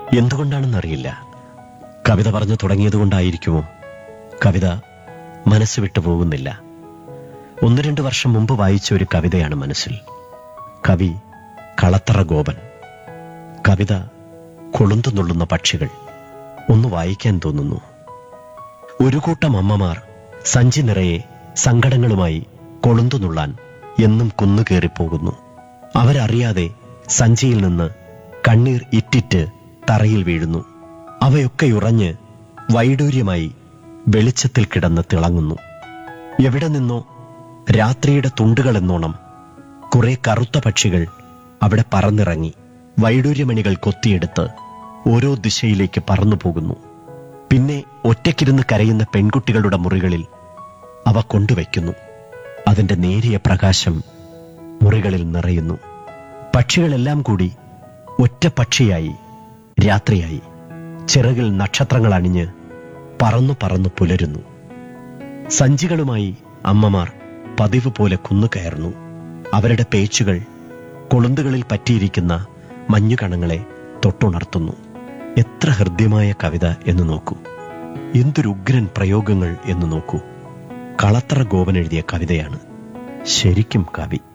എന്തുകൊണ്ടാണെന്നറിയില്ല കവിത പറഞ്ഞു തുടങ്ങിയതുകൊണ്ടായിരിക്കുമോ കവിത മനസ്സ് വിട്ടു പോകുന്നില്ല ഒന്ന് രണ്ട് വർഷം മുമ്പ് വായിച്ച ഒരു കവിതയാണ് മനസ്സിൽ കവി കളത്തറ ഗോപൻ കവിത കൊളുന്തു നുള്ളുന്ന പക്ഷികൾ ഒന്ന് വായിക്കാൻ തോന്നുന്നു ഒരു കൂട്ടം അമ്മമാർ സഞ്ചി നിറയെ സങ്കടങ്ങളുമായി കൊളുന്തു നുള്ളാൻ എന്നും കുന്നുകയറിപ്പോകുന്നു അവരറിയാതെ സഞ്ചിയിൽ നിന്ന് കണ്ണീർ ഇറ്റിറ്റ് തറയിൽ വീഴുന്നു അവയൊക്കെ ഉറഞ്ഞ് വൈഡൂര്യമായി വെളിച്ചത്തിൽ കിടന്ന് തിളങ്ങുന്നു എവിടെ നിന്നോ രാത്രിയുടെ തുണ്ടുകളെന്നോണം കുറെ കറുത്ത പക്ഷികൾ അവിടെ പറന്നിറങ്ങി വൈഡൂര്യമണികൾ കൊത്തിയെടുത്ത് ഓരോ ദിശയിലേക്ക് പറന്നു പോകുന്നു പിന്നെ ഒറ്റയ്ക്കിരുന്ന് കരയുന്ന പെൺകുട്ടികളുടെ മുറികളിൽ അവ കൊണ്ടുവയ്ക്കുന്നു അതിന്റെ നേരിയ പ്രകാശം മുറികളിൽ നിറയുന്നു പക്ഷികളെല്ലാം കൂടി ഒറ്റ പക്ഷിയായി രാത്രിയായി ചിറകിൽ നക്ഷത്രങ്ങൾ അണിഞ്ഞ് പറന്നു പറന്നു പുലരുന്നു സഞ്ചികളുമായി അമ്മമാർ പതിവ് പോലെ കുന്നുകയറുന്നു അവരുടെ പേച്ചുകൾ കൊളുന്തുകളിൽ പറ്റിയിരിക്കുന്ന മഞ്ഞുകണങ്ങളെ തൊട്ടുണർത്തുന്നു എത്ര ഹൃദ്യമായ കവിത എന്ന് നോക്കൂ എന്തൊരു ഉഗ്രൻ പ്രയോഗങ്ങൾ എന്ന് നോക്കൂ കളത്തറ ഗോപൻ എഴുതിയ കവിതയാണ് ശരിക്കും കവി